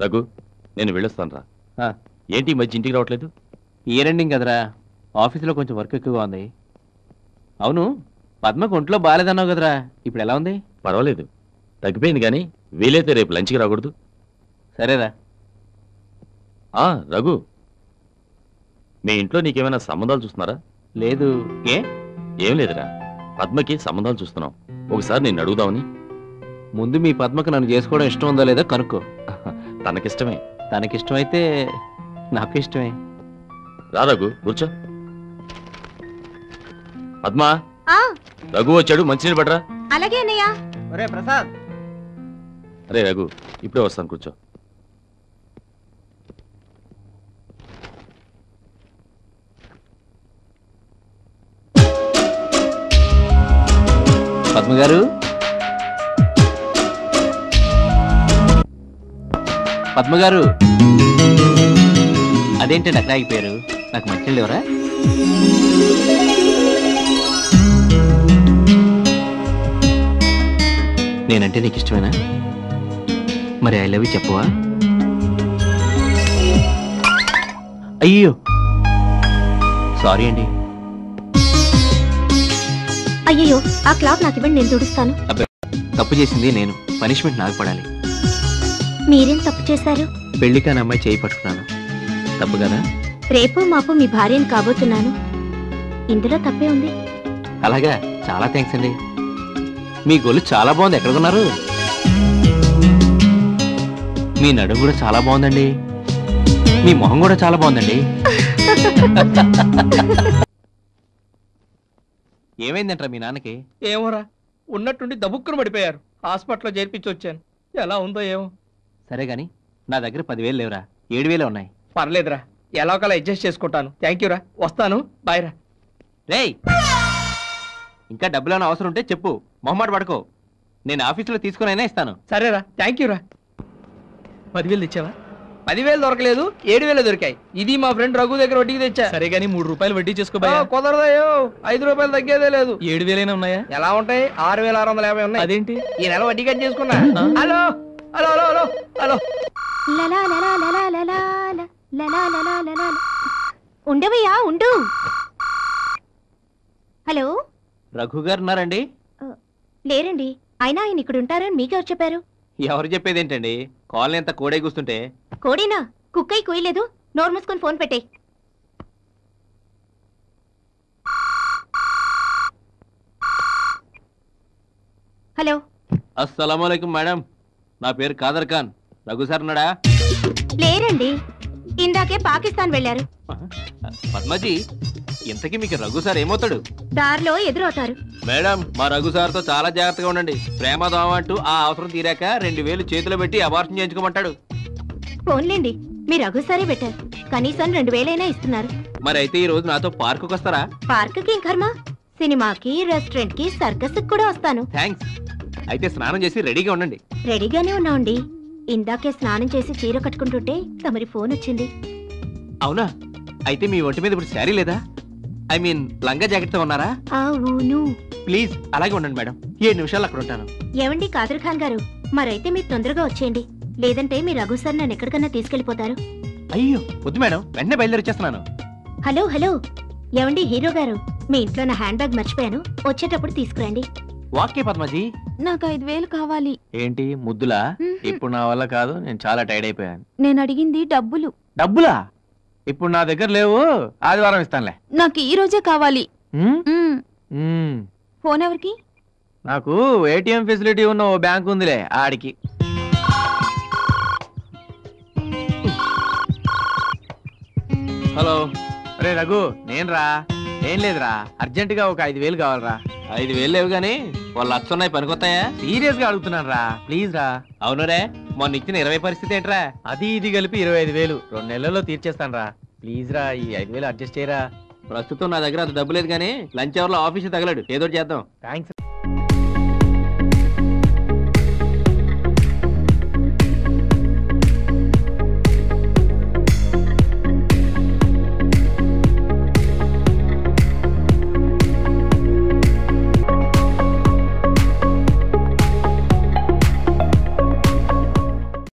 రఘు నేను వెళ్ళొస్తాను రా ఆ. ఏంటి ఈ మధ్య ఇంటికి రావట్లేదు ఇయర్ ఎండింగ్ కదరా ఆఫీసులో కొంచెం వర్క్ ఎక్కువగా ఉంది అవును పద్మకు ఒంట్లో బాగాలేదన్నావు కదరా ఇప్పుడు ఎలా ఉంది పర్వాలేదు తగ్గిపోయింది కానీ వీలైతే రేపు లంచ్కి రాకూడదు సరేరా ఆ రఘు మీ ఇంట్లో నీకేమైనా సంబంధాలు చూస్తున్నారా లేదు ఏ ఏం లేదురా పద్మకి సంబంధాలు చూస్తున్నాం ఒకసారి నేను అడుగుదామని ముందు మీ పద్మకు నన్ను చేసుకోవడం ఇష్టం ఉందో లేదో కనుక్కో తనకిష్టమే తనకిష్టమైతే నాకు ఇష్టమే రా రఘు కూర్చో పద్మా ఆ రఘు వచ్చాడు మంచినీళ్ళు పడరా అలాగే అన్నయ్య ఒరే ప్రసాద్ అరే రఘు ఇప్పుడే వస్తాను కూర్చో పద్మ గారు పద్మ గారు అదేంటండి అక్కడ ఆగిపోయారు నాకు మంచి ఎవరా నేనంటే నీకు ఇష్టమేనా మరి ఐ లవ్ యూ చెప్పవా అయ్యో సారీ అండి అయ్యయ్యో ఆ క్లాత్ నాకు ఇవ్వండి నేను తుడుస్తాను తప్పు చేసింది నేను పనిష్మెంట్ నాకు పడాలి మీరేం తప్పు చేశారు పెళ్లి కాని అమ్మాయి చేయి పట్టుకున్నాను తప్పు కదా రేపు మాపు మీ భార్యను కాబోతున్నాను ఇందులో తప్పే ఉంది అలాగా చాలా థ్యాంక్స్ అండి మీ గొల్లు చాలా బాగుంది ఎక్కడ కొన్నారు మీ నడుము కూడా చాలా బాగుందండి మీ మొహం కూడా చాలా బాగుందండి ఏమైందంటారా మీ నాన్నకి ఏమోరా ఉన్నట్టుండి దబుక్కును పడిపోయారు హాస్పిటల్లో చేర్పించి వచ్చాను ఎలా ఉందో ఏమో సరే గాని నా దగ్గర పదివేలు లేవురా ఏడు వేలే ఉన్నాయి పర్లేదురా ఎలా ఒకలా అడ్జస్ట్ చేసుకుంటాను థ్యాంక్ యూ రా వస్తాను బాయ్ రా రేయ్ ఇంకా డబ్బులు ఏమైనా అవసరం ఉంటే చెప్పు మొహమాట పడుకో నేను ఆఫీసులో తీసుకునైనా ఇస్తాను సరేరా థ్యాంక్ యూ రా పదివేలు తెచ్చావా పదివేలు దొరకలేదు ఏడు వేలు దొరికాయి ఇది మా ఫ్రెండ్ రఘు దగ్గర వడ్డీకి తెచ్చా సరే కానీ మూడు రూపాయలు వడ్డీ చేసుకో ఆ, కుదరదయ్యో ఐదు రూపాయలు తగ్గేదే లేదు ఏడు వేలైనా ఉన్నాయా ఎలా ఉంటాయి ఆరు వేల ఆరు వందల యాభై ఉన్నాయి అదేంటి ఈ నెల వడ్డీ కట్ చేసుకున్నా hello hello hello hello hello లలా లలా లలా లలా ల- లలా లలా లలా ల. ఉండవయ్యా ఉండు హలో రఘు గారు ఉన్నారండి లేరండి అయినా ఆయన ఇక్కడ ఉంటారని మీకెవరు చెప్పారు ఎవరు చెప్పేది ఏంటండి కాలనీ అంతా కోడే కూస్తుంటే కోడేనా కుక్కై కుయ్యలేదు నోరు మూసుకొని ఫోన్ పెట్టే హలో అస్సలం మేడం నా పేరు కాదర్ ఖాన్ రఘు సార్ ఉన్నాడా లేరండి ఇందాకే పాకిస్తాన్ వెళ్ళారు పద్మజీ ఇంతకీ మీకు రఘు సార్ ఏమవుతాడు దారిలో ఎదురవుతారు మేడం మా రఘు సార్తో చాలా జాగ్రత్తగా ఉండండి ప్రేమ దోమ అంటూ ఆ అవసరం తీరాక రెండు వేలు చేతిలో పెట్టి అబార్షన్ చేయించుకోమంటాడు ఫోన్లేండి మీరు రఘుసారే పెట్టారు కనీసం రెండు వేలైనా ఇస్తున్నారు మరి అయితే ఈ రోజు నాతో పార్కుకి వస్తారా పార్కుకి ఏం కర్మ సినిమాకి రెస్టారెంట్ కి సర్కస్ కూడా వస్తాను థ్యాంక్స్ అయితే స్నానం చేసి రెడీగా ఉండండి రెడీగానే ఉన్నామండి ఇందాకే స్నానం చేసి చీర కట్టుకుంటుంటే తమరి ఫోన్ వచ్చింది అవునా అయితే మీ ఒంటి మీద ఇప్పుడు శారీ లేదా ఐ మీన్ లంగా జాకెట్తో ఉన్నారా అవును ప్లీజ్ అలాగే ఉండండి మేడం ఏడు నిమిషాలు అక్కడ ఉంటాను ఏమండి కాదర్ ఖాన్ గారు మరైతే మీరు తొందరగా వచ్చేయండి లేదంటే మీ రఘు సార్ నన్ను ఎక్కడికన్నా తీసుకెళ్లిపోతారు అయ్యో వద్దు మేడం వెంటనే బయలుదేరి వచ్చేస్తున్నాను హలో హలో ఏమండి హీరో గారు మీ ఇంట్లో నా హ్యాండ్ బ్యాగ్ మర్చిపోయాను వచ్చేటప్పుడు తీసుకురండి వాక్య పద్మజీ నాకు ఐదు వేలు కావాలి ఏంటి ముద్దులా ఇప్పుడు నా వల్ల కాదు నేను చాలా టైర్డ్ అయిపోయాను నేను అడిగింది డబ్బులు డబ్బులా ఇప్పుడు నా దగ్గర లేవు ఆదివారం ఇస్తానులే నాకు ఈ రోజే కావాలి ఉమ్? ఉమ్. ఫోన్ ఎవరికి నాకు ఏటీఎం ఫెసిలిటీ ఉన్న ఓ బ్యాంక్ ఉందిలే ఆడికి హలో రే రఘు నేను రా ఏం లేదురా అర్జెంట్ గా ఒక ఐదు వేలు కావాలరా ఐదు వేలు లేవు గానీ వాళ్ళు లక్ష ఉన్నాయి పనికొస్తాయా సీరియస్ గా అడుగుతున్నాను రా ప్లీజ్ రా అవును రే మొన్న ఇచ్చిన ఇరవై పరిస్థితి ఏంట్రా అది ఇది కలిపి ఇరవై ఐదు వేలు రెండు నెలల్లో తీర్చేస్తాను రా ప్లీజ్ రా ఈ ఐదు వేలు అడ్జస్ట్ చేయరా ప్రస్తుతం నా దగ్గర అంత డబ్బు లేదు కానీ లంచ్ అవర్ లో ఆఫీస్ తగలడు ఏదో ఒకటి చేద్దాం థ్యాంక్స్